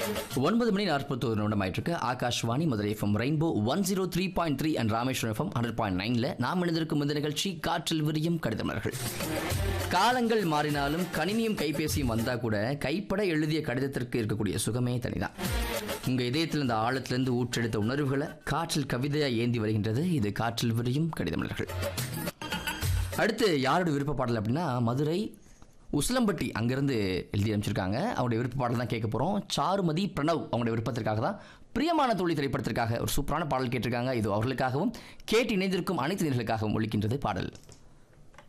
ஒன்பது மணி நாற்பத்தோரு நிமிடம் ஆயிட்டிருக்கு Akashvani Madurai FM rainbow one zero three point three and Rameswaram FM hundred point நைன்ல நாம் இணைந்திருக்கும் இந்த நிகழ்ச்சி காற்றில் விரியும் கடிதமலர்கள் காலங்கள் மாறினாலும் கணினியும் கைபேசியும் வந்தா கூட கைப்பட எழுதிய கடிதத்திற்கு இருக்கக்கூடிய சுகமே தனிதான் உங்க இதயத்தில் இந்த ஆழத்திலிருந்து ஊற்றெடுத்த உணர்வுகளை காற்றில் கவிதையா ஏந்தி வருகின்றது இது காற்றில் விரியும் கடிதமலர்கள் அடுத்து யாரோட விருப்ப பாடல் அப்படின்னா மதுரை உசிலம்பட்டி அங்கேருந்து எழுதி அமைச்சிருக்காங்க அவங்களுடைய விருப்ப பாடல் தான் கேட்க போகிறோம் சாருமதி பிரணவ் அவங்களுடைய விருப்பத்திற்காக தான் பிரியமான தோழி திரைப்படத்திற்காக ஒரு சூப்பரான பாடல் கேட்டிருக்காங்க இது அவர்களுக்காகவும் கேட்டு இணைந்திருக்கும் அனைத்து நேர்களுக்காகவும் ஒழிக்கின்றது பாடல்